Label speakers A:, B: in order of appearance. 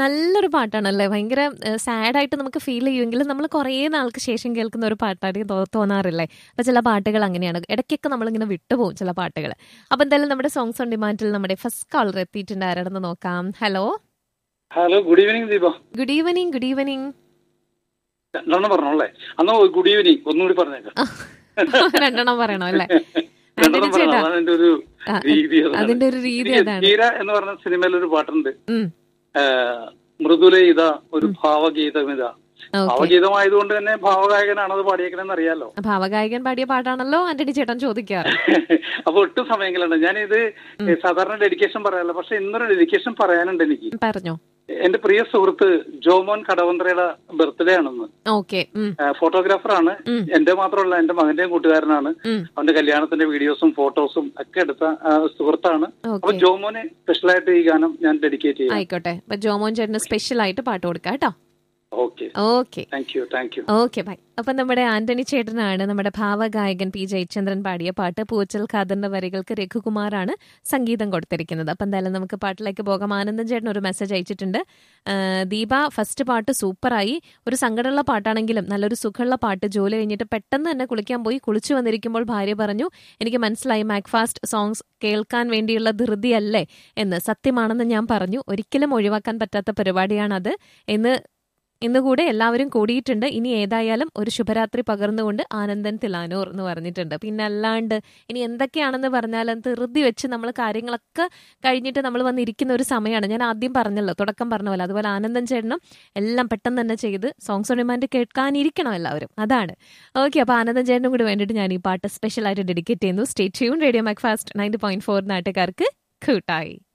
A: നല്ലൊരു പാട്ടാണല്ലേ ഭയങ്കര സാഡായിട്ട് നമുക്ക് ഫീൽ ചെയ്യുമെങ്കിലും നമ്മൾ കുറേ നാൾക്ക് ശേഷം കേൾക്കുന്ന ഒരു പാട്ടായിട്ട് തോ- തോന്നാറില്ലേ അപ്പൊ ചില പാട്ടുകൾ അങ്ങനെയാണ് ഇടയ്ക്കൊക്കെ നമ്മളിങ്ങനെ വിട്ടുപോകും ചില പാട്ടുകൾ അപ്പൊ എന്തായാലും നമ്മുടെ സോങ്സ് ഓൺ ഡിമാൻഡിൽ നമ്മുടെ ഫസ്റ്റ് കോളർ എത്തിയിട്ടുണ്ട് ആരാണെന്ന് നോക്കാം hello
B: hello good evening Deepa
A: good evening good evening
B: രണ്ടെണ്ണം പറഞ്ഞോളേ അന്ന് ഗുഡ് ഈവനിങ് ഒന്നുകൂടി പറഞ്ഞേക്കാം
A: രണ്ടെണ്ണം പറയണോ അല്ലേ
B: രണ്ടെണ്ണം
A: ആന്റണി
B: പറഞ്ഞോ
A: ചേട്ടാ
B: അതിന്റെ ഒരു
A: ആ,
B: രീതി അതാണ്.
A: അതിന്റെ ഒരു രീതി
B: എനിക്ക്
A: അതാണ്
B: ധീര എന്ന് പറഞ്ഞ സിനിമയിൽ ഒരു പാട്ടുണ്ട്
A: ഉം
B: ആ, മൃദുലയിത ഒരു ഭാവഗീതമിത
A: ഓക്കെ
B: ഭാവഗീതമായതുകൊണ്ട് തന്നെ ഭാവഗായകനാണ് അത് പാടിയേക്കണെന്ന് അറിയാലോ
A: ഭാവഗായകൻ പാടിയ പാട്ടാണല്ലോ ആന്റണി ചേട്ടൻ ചോദിക്കാറ്
B: അപ്പൊ ഒട്ടും സമയങ്ങളുണ്ട് ഞാനിത് സാധാരണ ഡെഡിക്കേഷൻ പറയാറില്ല പക്ഷെ ഇന്നൊരു ഡെഡിക്കേഷൻ പറയാനുണ്ട് എനിക്ക്
A: പറഞ്ഞോ
B: എന്റെ പ്രിയ സുഹൃത്ത് ജോമോൻ കടവന്ത്രയുടെ ബർത്ത്ഡേ ആണെന്ന്
A: ഓക്കെ ഉം
B: ഫോട്ടോഗ്രാഫറാണ്
A: ഉം.
B: എന്റെ മാത്രമല്ല എന്റെ മകന്റെയും കൂട്ടുകാരനാണ്
A: ഉം
B: അവന്റെ കല്യാണത്തിന്റെ വീഡിയോസും ഫോട്ടോസും ഒക്കെ എടുത്ത ആ, സുഹൃത്താണ് അപ്പൊ
A: ഓക്കെ
B: ജോമോന് സ്പെഷ്യലായിട്ട് ഈ ഗാനം ഞാൻ ഡെഡിക്കേറ്റ് ചെയ്യാം
A: ആയിക്കോട്ടെ അപ്പൊ ജോമോൻ ചേട്ടന് സ്പെഷ്യൽ ആയിട്ട് പാട്ട് കൊടുക്കാം കേട്ടോ
B: okay
A: okay
B: thank you thank you
A: okay bye അപ്പൊ നമ്മുടെ ആന്റണി ചേട്ടനാണ് നമ്മുടെ ഭാവഗായകൻ പി ജയചന്ദ്രൻ പാടിയ പാട്ട് പൂച്ചൽ ഖാദറിന്റെ വരികൾക്ക് രഘുകുമാറാണ് സംഗീതം കൊടുത്തിരിക്കുന്നത് അപ്പൊ എന്തായാലും നമുക്ക് പാട്ടിലേക്ക് പോകാം ആനന്ദൻ ചേട്ടൻ ഒരു മെസ്സേജ് അയച്ചിട്ടുണ്ട് ആ, ദീപ ഫസ്റ്റ് പാട്ട് സൂപ്പറായി ഒരു സങ്കടമുള്ള പാട്ടാണെങ്കിലും നല്ലൊരു സുഖമുള്ള പാട്ട് ജോലി കഴിഞ്ഞിട്ട് പെട്ടെന്ന് തന്നെ കുളിക്കാൻ പോയി കുളിച്ചു വന്നിരിക്കുമ്പോൾ ഭാര്യ പറഞ്ഞു എനിക്ക് മനസ്സിലായി മാക്ഫാസ്റ്റ് സോങ്സ് കേൾക്കാൻ വേണ്ടിയുള്ള ധൃതിയല്ലേ എന്ന് സത്യമാണെന്ന് ഞാൻ പറഞ്ഞു ഒരിക്കലും ഒഴിവാക്കാൻ പറ്റാത്ത പരിപാടിയാണത് എന്ന് ഇന്ന് കൂടെ എല്ലാവരും കൂടിയിട്ടുണ്ട് ഇനി ഏതായാലും ഒരു ശുഭരാത്രി പകർന്നുകൊണ്ട് ആനന്ദൻ തിലാനൂർ എന്ന് പറഞ്ഞിട്ടുണ്ട് പിന്നെ അല്ലാണ്ട് ഇനി എന്തൊക്കെയാണെന്ന് പറഞ്ഞാലും ധൃതി വെച്ച് നമ്മൾ കാര്യങ്ങളൊക്കെ കഴിഞ്ഞിട്ട് നമ്മൾ വന്നിരിക്കുന്ന ഒരു സമയമാണ് ഞാൻ ആദ്യം പറഞ്ഞല്ലോ തുടക്കം പറഞ്ഞ പോലെ അതുപോലെ ആനന്ദൻ ചേട്ടനും എല്ലാം പെട്ടെന്ന് തന്നെ ചെയ്ത് സോങ്സ് ഓൺ ഡിമാൻഡ് കേൾക്കാനിരിക്കണം എല്ലാവരും അതാണ് ഓക്കെ അപ്പോൾ ആനന്ദൻ ചേട്ടനും കൂടി വേണ്ടിയിട്ട് ഞാൻ ഈ പാട്ട് സ്പെഷ്യലായിട്ട് ഡെഡിക്കേറ്റ് ചെയ്യുന്നു stay tune radio Mac fast ninety point four നാട്ടുകാർക്ക് കൂട്ടായി